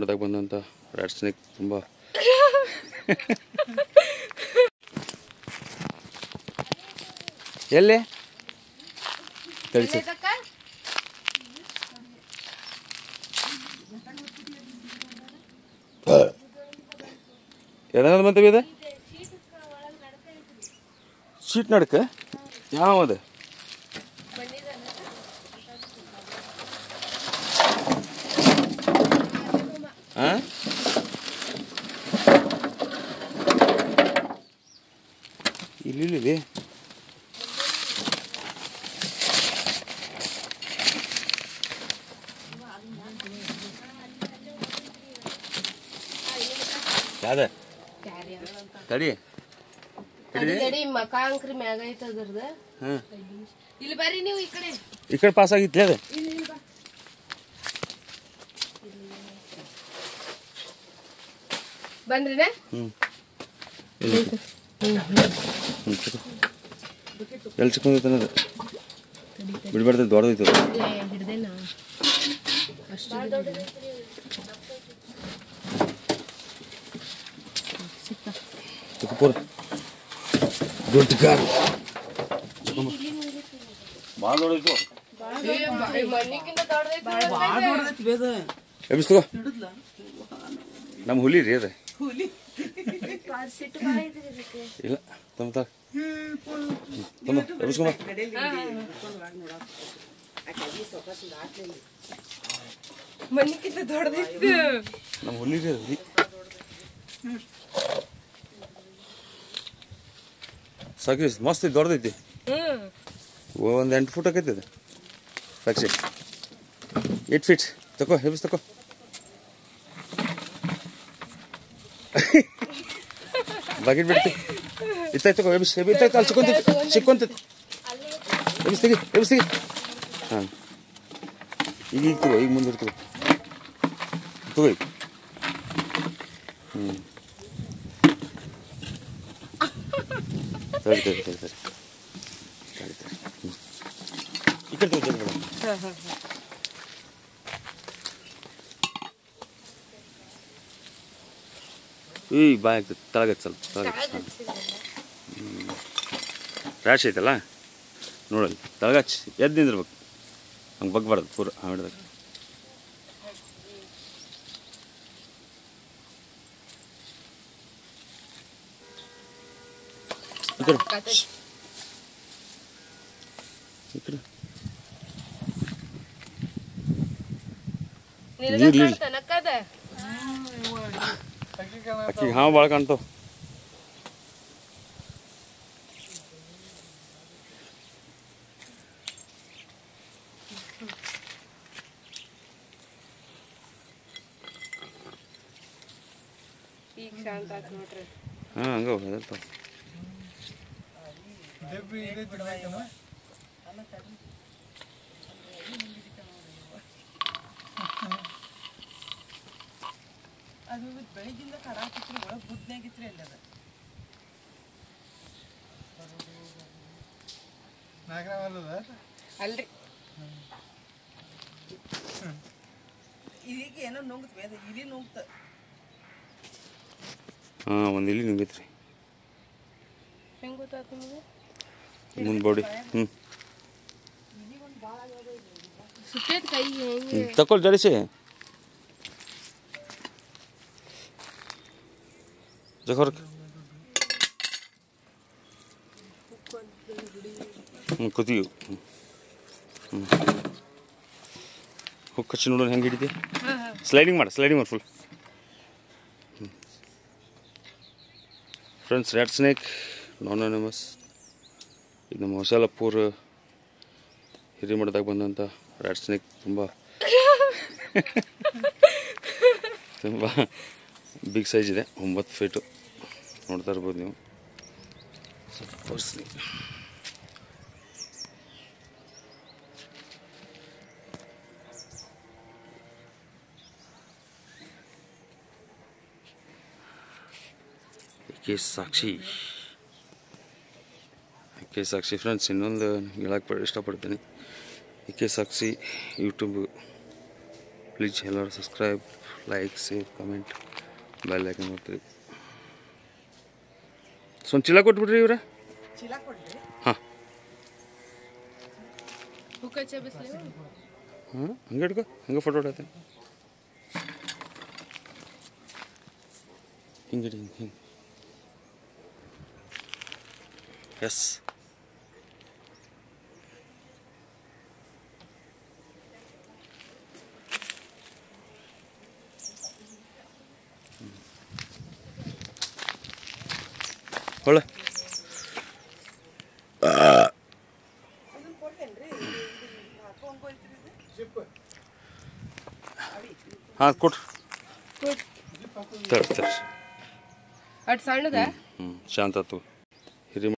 ಹಿರಿಮಠದಾಗ ಬಂದಂಥ rat snake ತುಂಬ ಎಲ್ಲಿ ತಿಳಿಸಿ ಎದನದ ಬಂತವಿ ಇದು ಶೀಟ್ ನಡ್ಕ ಯಾವದು ಆ ಇಲ್ಲಿ ಇಲ್ಲಿ ಇಲ್ಲಿ. ಯಾವ್ದ ತಡಿ ತಡಿ ಮಕ ಅಂಕ್ರಿ ಮ್ಯಾಗ ಐತ ಅದ್ರದ ಹಾಂ ಇಲ್ಲಿ ಬರ್ರಿ ನೀವು ಈ ಕಡೆ ಈ ಕಡೆ ಪಾಸ್ ಆಗಿತ್ಲೆ ಅದು ಬಂದ್ರಿನ ಹ್ಞೂ ಎಲ್ಲಿ ಚಿಕ್ಕಂದೈತೆ ಅನ್ನೋದು ಬಿಡ್ಬಾರ್ದು ದೊಡ್ಡದೈತೆ ಅದು. ಹಿಡ್ದೇನ ಚಿಕ್ಕ ಪೂರ ದೊಡ್ಡ ಕಾರು ಭಾಳ ದೊಡ್ಡೈತು ಮಣ್ಣಿಗಿಂತ ದೊಡ್ಡದೈತಿ ಎಬ್ಬಿಸ್ತೋ ನಮ್ಮ ಹುಲಿ ರೀ ಅದು ಇಲ್ಲ ತಮ್ಮ ತಾ ತಮ್ಮ ಎಬ್ಬಿಸ್ಕೊಂಬ ಮಣ್ಣಿಗಿಂತ ದೊಡ್ಡದೈತಿ ನಮ್ಮ ಹುಲಿ ರೀ ಅದು ಹುಲಿ ಸಾಕಿ ಮಸ್ತ್ ಐತಿ ದೊಡ್ಡದೈತಿ ಹ್ಮ್ ಒಂದು ಎಂಟು ಫುಟ್ ಆಕೈತಿ ಅದು ಸಾಕ್ಷಿ ಏಟ್ ಫೀಟ್ ತಕೋ ಹೆಬ್ಸ್ ತಕೋ ಬಕೆಟ್ ಬಿಡ್ತಿ ಇತ್ತಾಯ್ತು ತಗೋ ಎಬ್ಸ್ ಎಬ್ ಇತ್ತಾಯ್ತು ಅಲ್ಲಿ ಸಿಕ್ಕೊಂತೈತಿ ಸಿಕ್ಕೊಂತೈತಿ ಎಬ್ಸ್ ತೆಗಿ ಎಬ್ಸ್ ತೆಗಿ ಹಾಂ ಈಗ ಈಗ ತಗೋ ಈಗ ಮುಂದೆ ತಗೋ ತಗೋ ಈಗ ಹ್ಞೂ ತಡಿ ತಡಿ ತಡಿ ತಡಿ ತಡಿ ತಡಿ ಹ್ಞೂ ಈ ಕಡೆ ತಗೋ ಜಲ್ದಿ ಮೇಡಮ್ ಈ ಬಾಯ್ ಆಗ್ತದೆ ತಳಗತ್ತೆ ಸ್ವಲ್ಪ ತಳಗತ್ತೆ ರ್ಯಾಶ್ ಐತಲ್ಲ ನೋಡಲ್ಲಿ ತಳಗಚ್ಚಿ ಎದ್ದು ನಿಂದಿರ್ಬೇಕು ಹಂಗೆ ಬಗ್ಬಾರ್ದು ಪೂರ ಹಾಡ್ದಾಗ ಈ ಕಡೆ ಈ ಕಡೆ ನಿನಗ ಇರ್ಲಿ. ಕಾಣ್ತಾನಕ್ಕದ ಅಕ್ಕಿಗೆ ಹಾವು ಭಾಳ ಕಾಣ್ತಾವ ಈಗ ಶಾಂತ ಆತ್ ನೋಡ್ರಿ ಹಾಂ ಹಂಗೆ ಹೆದರ್ತಾವ ಅದು ಬೆಳಿಗ್ಗಿಂದ ಕರಾಕಿತ್ರಿ ಒಳಗೆ ಬುದ್ನಾಗಿತ್ರಿ ಅಲ್ಲಿ ಅದು ಅಲ್ರಿ ಇದೀಗ ಏನೋ ನುಂಗ್ತ ಬೇದ ಇಲ್ಲಿ ನುಂಗ್ತ ಹಾಂ ಒಂದು ಇಲ್ಲಿ ನುಂಗೈತ್ರಿ ಹೆಂಗ್ ಗೊತ್ತಾತ ನಿಮಗೆ ಮುಂದೆ ಬಾಡಿ ಹ್ಞೂ ಸುತ್ತೈತ್ ಕೈ ಹೆಂಗೆ ತಕೊಳ್ ಜಡಿಸಿ ಜಖೋರ್ ಹ್ಞೂ ಕುದಿಯು ಹ್ಞೂ ಹ್ಞೂ ಹುಕ್ ಹಚ್ಚಿ ನೋಡೋಣ ಹೆಂಗೆ ಹಿಡಿತಿ ಸ್ಲೈಡಿಂಗ್ ಮಾಡಿ ಸ್ಲೈಡಿಂಗ್ ಮಾಡಿ ಫುಲ್ ಫ್ರೆಂಡ್ಸ್ ರ್ಯಾಟ್ ಸ್ನೇಕ್ ನಾನ್ ಅನಿಮಸ್ ಇದು ನಮ್ಮ ಹೊಸಲಪುರ ಹಿರಿಮಠದಾಗ ಬಂದಂಥ ರ್ಯಾಟ್ ಸ್ನೇಕ್ ತುಂಬ ತುಂಬ ಬಿಗ್ ಸೈಜ್ ಇದೆ ಒಂಬತ್ತು ಫೀಟು ನೋಡ್ತಾ ಇರ್ಬೋದು ನೀವು ಸ್ವಲ್ಪ ತೋರಿಸ್ತೀನಿ K Sakshi K Sakshi friends ಇನ್ನೊಂದು ಹೇಳಕ್ಕೆ ಇಷ್ಟಪಡ್ತೀನಿ ಕೆ ಸಾಕ್ಷಿ ಯೂಟ್ಯೂಬ್ ಪ್ಲೀಸ್ ಎಲ್ಲರೂ subscribe like share comment bell icon ಮಾಡ್ತೀರಿ ಸ್ವಂತ ಚೀಲ ಕೊಟ್ಬಿಡ್ರಿ ಇವ್ರೆ ಚೀಲ ಕೊಡ್ರಿ ಹಾಂ ಹುಕ್ಕ ಚಬಿಸ್ಲಿ ಹಾಂ ಹಂಗೆ ಹಿಡ್ಕೊ ಹಂಗೆ ಫೋಟೋ ಹೊಡತ್ತೆ ಹಿಂಗೆ ಹಿಡಿ ಹಿಂಗೆ ಹಿಂಗೆ ಎಸ್ ಒಳ್ಳೆ ಅದನ್ನ ಕೊಡ್ತೇನ್ರಿ ಹಾಕೊಂಬೋಯ್ತ್ರಿ ಇದು ಹಾಂ ಕೊಟ್ರಿ ತರ್ರಿ ತರ್ರಿ ಅಟ್ ಸಣ್ಣದ ಹ್ಞೂ ಶಾಂತ ಆತು